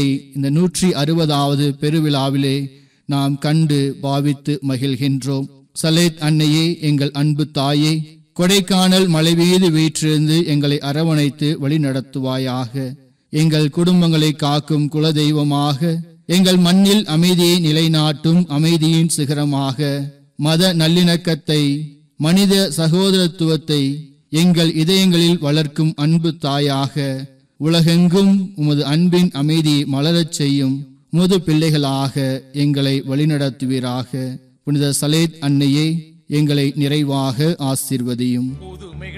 அன்னையை இந்த நூற்றி அறுபதாவது பெருவிழாவிலே நாம் கண்டு பாவித்து மகிழ்கின்றோம் சலேத் அன்னையே எங்கள் அன்பு தாயே கொடைக்கானல் மலை மீது வீற்றிருந்து எங்களை அரவணைத்து வழிநடத்துவாயாக எங்கள் குடும்பங்களை காக்கும் குலதெய்வமாக எங்கள் மண்ணில் அமைதியை நிலைநாட்டும் அமைதியின் சிகரமாக மத நல்லிணக்கத்தை மனித சகோதரத்துவத்தை எங்கள் இதயங்களில் வளர்க்கும் அன்பு தாயாக உலகெங்கும் உமது அன்பின் அமைதியை மலரச் செய்யும் முது பிள்ளைகளாக எங்களை வழிநடத்துவீராக புனித சலேத் அன்னையே எங்களை நிறைவாக ஆசிர்வதியும் புதுமைகள்